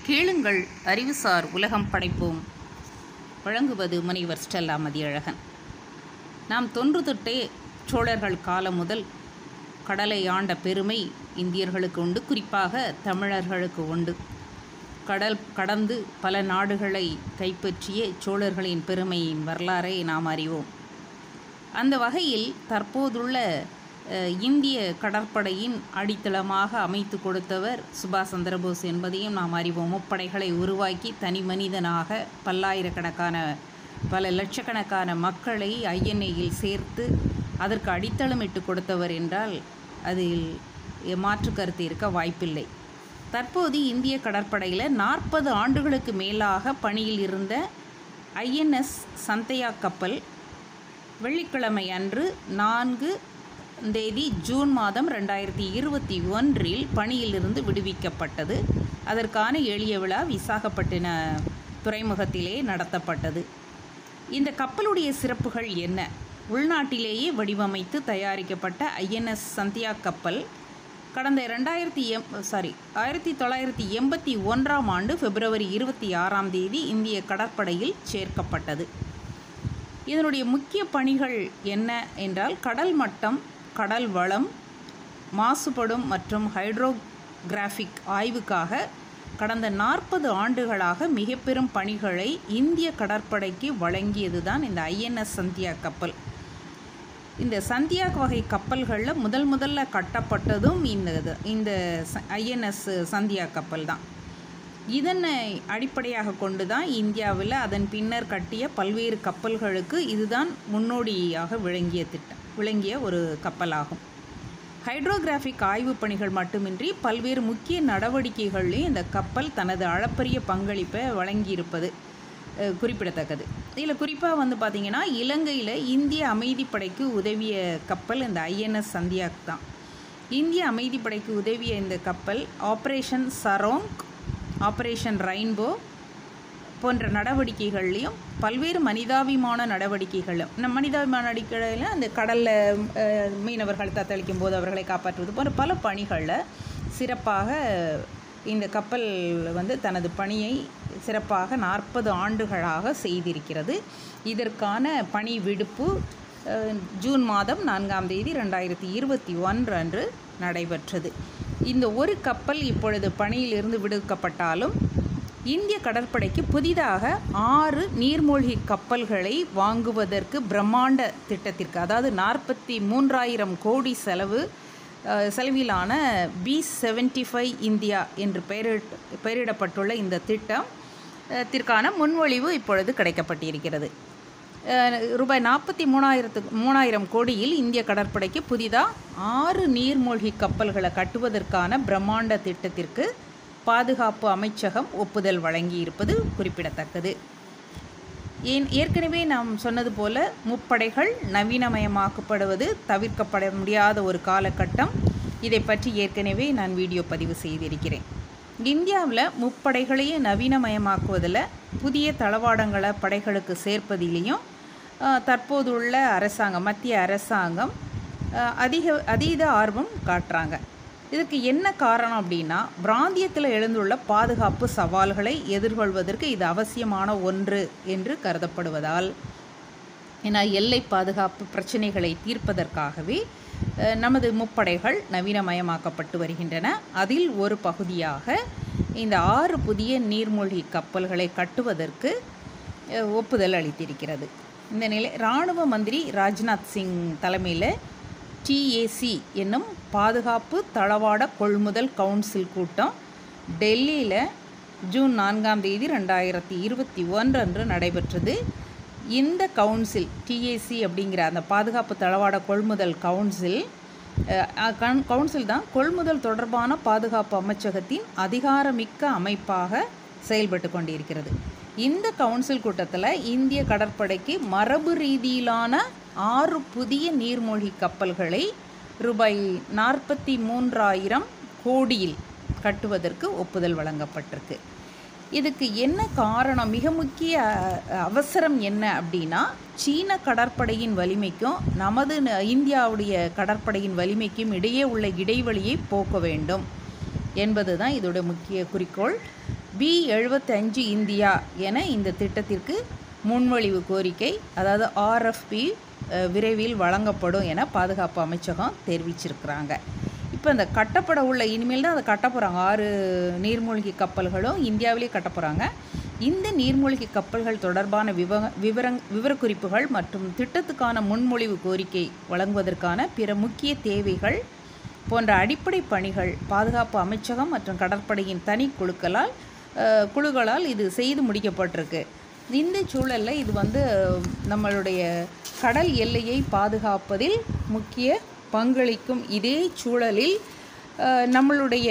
கேளுங்கள் அறிவுசார் உலகம் படைப்போம் வழங்குவது முனைவர் ஸ்டெல்லா மதியழகன் நாம் தொன்று தொட்டே சோழர்கள் காலம் முதல் கடலை ஆண்ட பெருமை இந்தியர்களுக்கு உண்டு குறிப்பாக தமிழர்களுக்கு உண்டு கடல் கடந்து பல நாடுகளை கைப்பற்றிய சோழர்களின் பெருமையின் வரலாறை நாம் அறிவோம் அந்த வகையில் தற்போதுள்ள அஹ், இந்திய கடற்படையின் அடித்தளமாக அமைத்து கொடுத்தவர் சுபாஷ் சந்திரபோஸ் என்பதையும் நாம் அறிவோம் முப்படைகளை உருவாக்கி தனி மனிதனாக பல்லாயிரக்கணக்கான பல லட்சக்கணக்கான மக்களை ஐஎன்ஏயில் சேர்த்து அதற்கு அடித்தளமிட்டு கொடுத்தவர் என்றால் அதில் மாற்று கருத்து இருக்க வாய்ப்பில்லை தற்போது இந்திய கடற்படையில் நாற்பது ஆண்டுகளுக்கு மேலாக பணியில் இருந்த ஐஎன்எஸ் சந்தையா கப்பல் வெள்ளிக்கிழமை அன்று நான்கு தேதி ஜூன் மாதம் ரெண்டாயிரத்தி இருபத்தி ஒன்றில் பணியிலிருந்து விடுவிக்கப்பட்டது அதற்கான எளிய விழா விசாகப்பட்டின துறைமுகத்திலே நடத்தப்பட்டது இந்த கப்பலுடைய சிறப்புகள் என்ன உள்நாட்டிலேயே வடிவமைத்து தயாரிக்கப்பட்ட ஐஎன்எஸ் சந்தியா கப்பல் கடந்த ரெண்டாயிரத்தி எம் சாரி ஆயிரத்தி தொள்ளாயிரத்தி எண்பத்தி ஒன்றாம் ஆண்டு பிப்ரவரி இருபத்தி ஆறாம் தேதி இந்திய கடற்படையில் சேர்க்கப்பட்டது இதனுடைய முக்கிய பணிகள் என்ன என்றால் கடல் மட்டம் கடல் வளம் மாசுபடும் மற்றும் ஹைட்ரோகிராஃபிக் ஆய்வுக்காக கடந்த நாற்பது ஆண்டுகளாக மிக பெரும் பணிகளை இந்திய கடற்படைக்கு வழங்கியதுதான் இந்த ஐஎன்எஸ் சந்தியா கப்பல் இந்த சந்தியாக் வகை கப்பல்களில் முதல் முதல்ல கட்டப்பட்டதும் இந்த இது இந்த ஐஎன்எஸ் சந்தியா கப்பல் தான் இதனை அடிப்படையாக கொண்டு தான் இந்தியாவில் அதன் பின்னர் கட்டிய பல்வேறு கப்பல்களுக்கு இதுதான் முன்னோடியாக விளங்கிய திட்டம் விளங்கிய ஒரு கப்பலாகும் ஹைட்ரோகிராஃபிக் ஆய்வுப் பணிகள் மட்டுமின்றி பல்வேறு முக்கிய நடவடிக்கைகளிலும் இந்த கப்பல் தனது அளப்பரிய பங்களிப்பை வழங்கியிருப்பது அஹ், குறிப்பிடத்தக்கது இதில் குறிப்பாக வந்து பார்த்திங்கன்னா இலங்கையில் இந்திய அமைதிப்படைக்கு உதவிய கப்பல் இந்த ஐஎன்எஸ் சந்தியாக் தான் இந்திய அமைதிப்படைக்கு உதவிய இந்த கப்பல் ஆப்ரேஷன் சரோங் ஆப்ரேஷன் ரெயின்போ போன்ற நடவடிக்கைகள்லையும் பல்வேறு மனிதாபிமான நடவடிக்கைகளும் நம்ம மனிதாபிமான நடவடிக்கைகளில் அந்த கடலில் மீனவர்கள் தத்தளிக்கும் போது அவர்களை காப்பாற்றுவது போன்ற பல பணிகளில் சிறப்பாக இந்த கப்பல் வந்து தனது பணியை சிறப்பாக நாற்பது ஆண்டுகளாக செய்திருக்கிறது இதற்கான பணி விடுப்பு அஹ், ஜூன் மாதம் நான்காம் தேதி ரெண்டாயிரத்தி இருபத்தி ஒன்று அன்று நடைபெற்றது இந்த ஒரு கப்பல் இப்பொழுது பணியிலிருந்து விடுவிக்கப்பட்டாலும் இந்திய கடற்படைக்கு புதிதாக ஆறு நீர்மூழ்கி கப்பல்களை வாங்குவதற்கு பிரம்மாண்ட திட்டத்திற்கு அதாவது நாற்பத்தி மூன்றாயிரம் கோடி செலவு அஹ், செலவிலான பி செவன்டி ஃபைவ் இந்தியா என்று பெயரிட் பெயரிடப்பட்டுள்ள இந்த திட்டம் அஹ், திற்கான முன்மொழிவு இப்பொழுது கிடைக்கப்பட்டிருக்கிறது அஹ், ரூபாய் நாற்பத்தி மூணாயிரத்துக்கு மூணாயிரம் கோடியில் இந்திய கடற்படைக்கு புதிதாக ஆறு நீர்மூழ்கி கப்பல்களை கட்டுவதற்கான பிரம்மாண்ட திட்டத்திற்கு பாதுகாப்பு அமைச்சகம் ஒப்புதல் வழங்கியிருப்பது குறிப்பிடத்தக்கது ஏன் ஏற்கனவே நாம் சொன்னது போல முப்படைகள் நவீனமயமாக்கப்படுவது தவிர்க்கப்பட முடியாத ஒரு காலகட்டம் இதை பற்றி ஏற்கனவே நான் வீடியோ பதிவு செய்திருக்கிறேன் இந்தியாவில் முப்படைகளையும் நவீனமயமாக்குவதில் புதிய தளவாடங்களை படைகளுக்கு சேர்ப்பதிலையும் ஆஹ், தற்போதுள்ள அரசாங்கம் மத்திய அரசாங்கம் ஆஹ், அதிக அதீத ஆர்வம் காட்டுறாங்க இதுக்கு என்ன காரணம் அப்படின்னா பிராந்தியத்தில் எழுந்துள்ள பாதுகாப்பு சவால்களை எதிர்கொள்வதற்கு இது அவசியமான ஒன்று என்று கருதப்படுவதால் ஏன்னா எல்லை பாதுகாப்பு பிரச்சனைகளை தீர்ப்பதற்காகவே அஹ், நமது முப்படைகள் நவீனமயமாக்கப்பட்டு வருகின்றன அதில் ஒரு பகுதியாக இந்த ஆறு புதிய நீர்மூழ்கி கப்பல்களை கட்டுவதற்கு அஹ், ஒப்புதல் அளித்திருக்கிறது இந்த நிலை இராணுவ மந்திரி ராஜ்நாத் சிங் தலைமையில் டிஏசி என்னும் பாதுகாப்பு தளவாட கொள்முதல் கவுன்சில் கூட்டம் டெல்லியில் ஜூன் நான்காம் தேதி ரெண்டாயிரத்தி இருபத்தி ஒன்று அன்று நடைபெற்றது இந்த கவுன்சில் டிஏசி அப்படிங்கிற அந்த பாதுகாப்பு தளவாட கொள்முதல் கவுன்சில் அஹ், அஹ், கவுன்- கவுன்சில் தான் கொள்முதல் தொடர்பான பாதுகாப்பு அமைச்சகத்தின் அதிகாரமிக்க அமைப்பாக செயல்பட்டு கொண்டிருக்கிறது இந்த கவுன்சில் கூட்டத்தில் இந்திய கடற்படைக்கு மரபு ரீதியிலான ஆறு புதிய நீர்மூழ்கி கப்பல்களை ரூபாய் நாற்பத்தி மூன்றாயிரம் கோடியில் கட்டுவதற்கு ஒப்புதல் வழங்கப்பட்டிருக்கு இதுக்கு என்ன காரணம் மிக முக்கிய அஹ், அவசரம் என்ன அப்படின்னா சீன கடற்படையின் வலிமைக்கும் நமது ந- இந்தியாவுடைய கடற்படையின் வலிமைக்கும் இடையே உள்ள இடைவெளியை போக்க வேண்டும் என்பது தான் இதோட முக்கிய குறிக்கோள் பி எழுபத்தஞ்சு இந்தியா என இந்த திட்டத்திற்கு முன்மொழிவு கோரிக்கை அதாவது ஆர்எஃப்பி விரைவில் வழங்கப்படும் என பாதுகாப்பு அமைச்சகம் தெரிவிச்சிருக்கிறாங்க இப்போ இந்த கட்டப்பட உள்ள இனிமேல் தான் அதை கட்ட போகிறாங்க ஆறு நீர்மூழ்கி கப்பல்களும் இந்தியாவிலே கட்ட போகிறாங்க இந்த நீர்மூழ்கி கப்பல்கள் தொடர்பான விவ விவரங் விவரக்குறிப்புகள் மற்றும் திட்டத்துக்கான முன்மொழிவு கோரிக்கை வழங்குவதற்கான பிற முக்கிய தேவைகள் போன்ற அடிப்படை பணிகள் பாதுகாப்பு அமைச்சகம் மற்றும் கடற்படையின் தனி குழுக்களால் அஹ், குழுக்களால் இது செய்து முடிக்கப்பட்டிருக்கு இந்த சூழலில் இது வந்து நம்மளுடைய கடல் எல்லையை பாதுகாப்பதில் முக்கிய பங்களிக்கும் இதே சூழலில் அஹ், நம்மளுடைய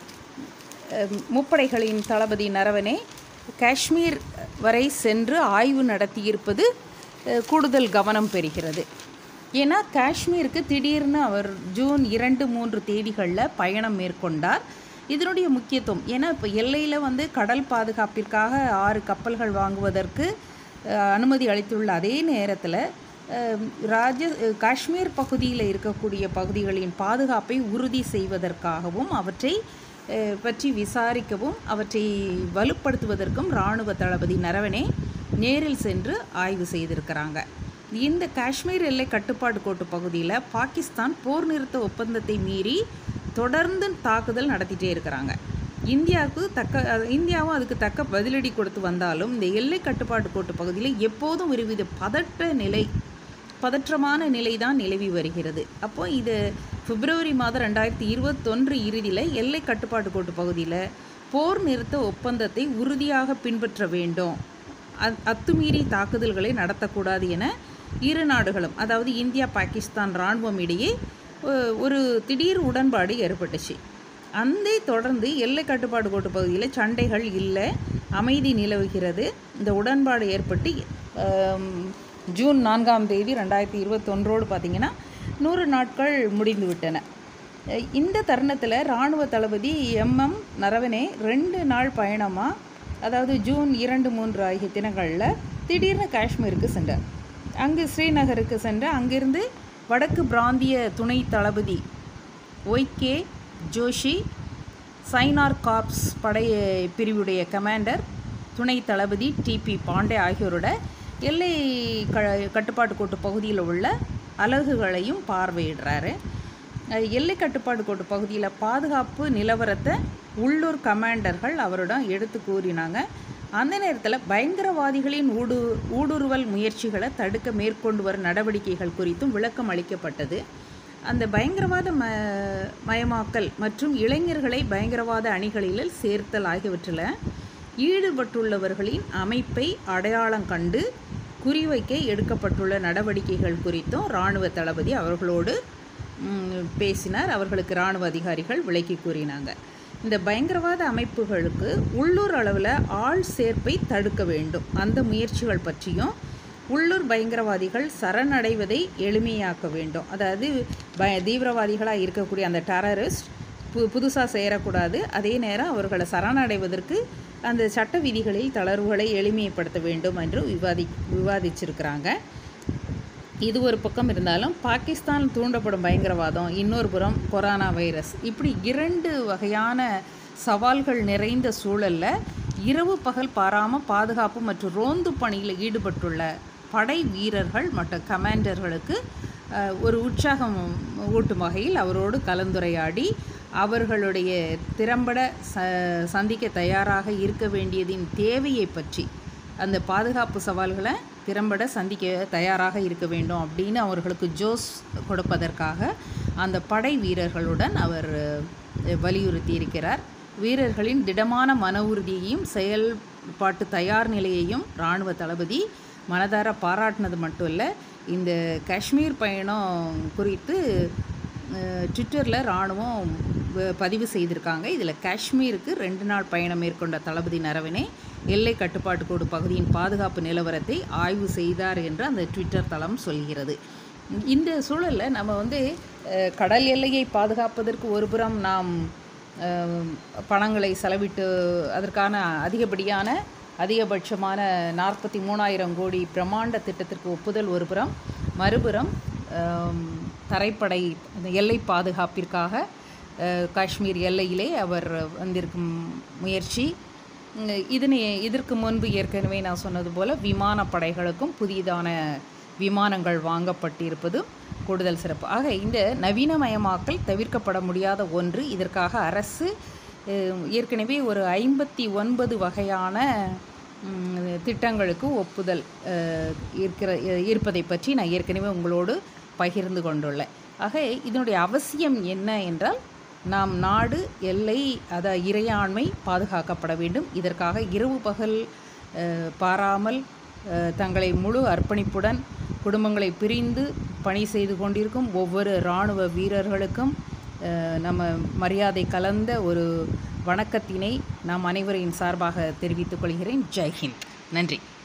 அஹ், முப்படைகளின் தளபதி நரவனே காஷ்மீர் வரை சென்று ஆய்வு நடத்தியிருப்பது அஹ், கூடுதல் கவனம் பெறுகிறது ஏன்னா காஷ்மீருக்கு திடீர்னு அவர் ஜூன் இரண்டு மூன்று தேதிகளில் பயணம் மேற்கொண்டார் இதனுடைய முக்கியத்துவம் ஏன்னா இப்போ எல்லையில் வந்து கடல் பாதுகாப்பிற்காக ஆறு கப்பல்கள் வாங்குவதற்கு அஹ், அனுமதி அளித்துள்ள அதே நேரத்தில் அஹ், ராஜ அஹ், காஷ்மீர் பகுதியில் இருக்கக்கூடிய பகுதிகளின் பாதுகாப்பை உறுதி செய்வதற்காகவும் அவற்றை அஹ், பற்றி விசாரிக்கவும் அவற்றை வலுப்படுத்துவதற்கும் இராணுவ தளபதி நரவனே நேரில் சென்று ஆய்வு செய்திருக்கிறாங்க இந்த காஷ்மீர் எல்லை கட்டுப்பாடு கோட்டு பகுதியில் பாகிஸ்தான் போர் நிறுத்த ஒப்பந்தத்தை மீறி தொடர்ந்து தாக்குதல் நடத்திட்டே இருக்கிறாங்க இந்தியாவுக்கு தக்க அஹ், இந்தியாவும் அதுக்கு தக்க பதிலடி கொடுத்து வந்தாலும் இந்த எல்லை கட்டுப்பாட்டு கோட்டு பகுதியில் எப்போதும் ஒருவித பதட்ட நிலை பதற்றமான நிலை தான் நிலவி வருகிறது அப்போ இது பிப்ரவரி மாதம் ரெண்டாயிரத்தி இருபத்தொன்று இறுதியில் எல்லை கட்டுப்பாட்டு கோட்டு பகுதியில் போர் நிறுத்த ஒப்பந்தத்தை உறுதியாக பின்பற்ற வேண்டும் அத்- அத்துமீறி தாக்குதல்களை நடத்தக்கூடாது என இரு நாடுகளும் அதாவது இந்தியா பாகிஸ்தான் இராணுவம் இடையே ஒ- ஒரு திடீர் உடன்பாடு ஏற்பட்டுச்சு அந்த தொடர்ந்து எல்லை கட்டுப்பாடு கோட்டு பகுதியில் சண்டைகள் இல்லை அமைதி நிலவுகிறது இந்த உடன்பாடு ஏற்பட்டு ஆம், ஜூன் நான்காம் தேதி ரெண்டாயிரத்தி இருபத்தொன்றோடு பார்த்திங்கன்னா நூறு நாட்கள் முடிந்து விட்டன அஹ் இந்த தருணத்தில் இராணுவ தளபதி எம்எம் நரவனே ரெண்டு நாள் பயணமாக அதாவது ஜூன் இரண்டு மூன்று ஆகிய தினங்களில் திடீர்னு காஷ்மீருக்கு சென்றார் அங்கு ஸ்ரீநகருக்கு சென்று அங்கிருந்து வடக்கு பிராந்திய துணை தளபதி ஒய்கே ஜோஷி சைனார் கார்ப்ஸ் படை பிரிவுடைய கமாண்டர் துணை தளபதி டிபி பாண்டே ஆகியோரோட எல்லை க கட்டுப்பாட்டு கோட்டு பகுதியில் உள்ள அலகுகளையும் பார்வையிடுறாரு அஹ் எல்லை கட்டுப்பாடு கோட்டு பகுதியில் பாதுகாப்பு நிலவரத்தை உள்ளூர் கமாண்டர்கள் அவரிடம் எடுத்து கூறினாங்க அந்த நேரத்தில் பயங்கரவாதிகளின் ஊடு ஊடுருவல் முயற்சிகளை தடுக்க மேற்கொண்டு வரும் நடவடிக்கைகள் குறித்தும் விளக்கம் அளிக்கப்பட்டது அந்த பயங்கரவாத ம மயமாக்கல் மற்றும் இளைஞர்களை பயங்கரவாத அணிகளில் சேர்த்தல் ஆகியவற்றில் ஈடுபட்டுள்ளவர்களின் அமைப்பை அடையாளம் கண்டு குறிவைக்க எடுக்கப்பட்டுள்ள நடவடிக்கைகள் குறித்தும் இராணுவ தளபதி அவர்களோடு ம், பேசினார் அவர்களுக்கு இராணுவ அதிகாரிகள் விளக்கி கூறினாங்க இந்த பயங்கரவாத அமைப்புகளுக்கு உள்ளூர் அளவில் ஆள் சேர்ப்பை தடுக்க வேண்டும் அந்த முயற்சிகள் பற்றியும் உள்ளூர் பயங்கரவாதிகள் சரணடைவதை எளிமையாக்க வேண்டும் அதாவது பய தீவிரவாதிகளாக இருக்கக்கூடிய அந்த டெரரிஸ்ட் பு புதுசாக சேரக்கூடாது அதே நேரம் அவர்களை சரணடைவதற்கு அந்த சட்ட விதிகளில் தளர்வுகளை எளிமைப்படுத்த வேண்டும் என்று விவாதி விவாதிச்சிருக்கிறாங்க இது ஒரு பக்கம் இருந்தாலும் பாகிஸ்தான் தூண்டப்படும் பயங்கரவாதம் இன்னொரு புறம் கொரோனா வைரஸ் இப்படி இரண்டு வகையான சவால்கள் நிறைந்த சூழலில் இரவு பகல் பாராமல் பாதுகாப்பு மற்றும் ரோந்து பணியில் ஈடுபட்டுள்ள படை வீரர்கள் மற்றும் கமாண்டர்களுக்கு அஹ், ஒரு உற்சாகம் ஊட்டும் வகையில் அவரோடு கலந்துரையாடி அவர்களுடைய திறம்பட ச சந்திக்க தயாராக இருக்க வேண்டியதின் தேவையை பற்றி அந்த பாதுகாப்பு சவால்களை திறம்பட சந்திக்க தயாராக இருக்க வேண்டும் அப்படின்னு அவர்களுக்கு ஜோஸ் கொடுப்பதற்காக அந்த படை வீரர்களுடன் அவர் அஹ், வலியுறுத்தி இருக்கிறார் வீரர்களின் திடமான மன உறுதியையும் செயல்பாட்டு தயார் நிலையையும் இராணுவ தளபதி மனதார பாராட்டினது மட்டும் இல்லை இந்த காஷ்மீர் பயணம் குறித்து ட்விட்டரில் இராணுவம் வ- பதிவு செய்திருக்காங்க இதில் காஷ்மீருக்கு ரெண்டு நாள் பயணம் மேற்கொண்ட தளபதி நரவனே எல்லை கட்டுப்பாட்டு கோடு பகுதியின் பாதுகாப்பு நிலவரத்தை ஆய்வு செய்தார் என்று அந்த ட்விட்டர் தளம் சொல்கிறது இந்த சூழலில் நம்ம வந்து அஹ், கடல் எல்லையை பாதுகாப்பதற்கு ஒருபுறம் நாம் அஹ், பணங்களை செலவிட்டு அதற்கான அதிகப்படியான அதிகபட்சமான நாற்பத்தி மூணாயிரம் கோடி பிரம்மாண்ட திட்டத்திற்கு ஒப்புதல் ஒருபுறம் மறுபுறம் ஆம், தரைப்படை அந்த எல்லை பாதுகாப்பிற்காக அஹ், காஷ்மீர் எல்லையிலே அவர் வந்திருக்கும் முயற்சி உம், இதனை இதற்கு முன்பு ஏற்கனவே நான் சொன்னது போல் விமானப்படைகளுக்கும் புதிதான விமானங்கள் வாங்கப்பட்டிருப்பது கூடுதல் சிறப்பு ஆக இந்த நவீனமயமாக்கல் தவிர்க்கப்பட முடியாத ஒன்று இதற்காக அரசு அஹ், ஏற்கனவே ஒரு ஐம்பத்தி ஒன்பது வகையான ம், திட்டங்களுக்கு ஒப்புதல் அஹ், இருக்கிற இருப்பதை பற்றி நான் ஏற்கனவே உங்களோடு பகிர்ந்து கொண்டுள்ளேன் ஆக இதனுடைய அவசியம் என்ன என்றால் நாம் நாடு எல்லை அத இறையாண்மை பாதுகாக்கப்பட வேண்டும் இதற்காக இரவு பகல் அஹ், பாராமல் அஹ், தங்களை முழு அர்ப்பணிப்புடன் குடும்பங்களை பிரிந்து பணி செய்து கொண்டிருக்கும் ஒவ்வொரு இராணுவ வீரர்களுக்கும் அஹ், நம்ம மரியாதை கலந்த ஒரு வணக்கத்தினை நாம் அனைவரின் சார்பாக தெரிவித்துக் கொள்கிறேன் ஜெய்ஹிந்த் நன்றி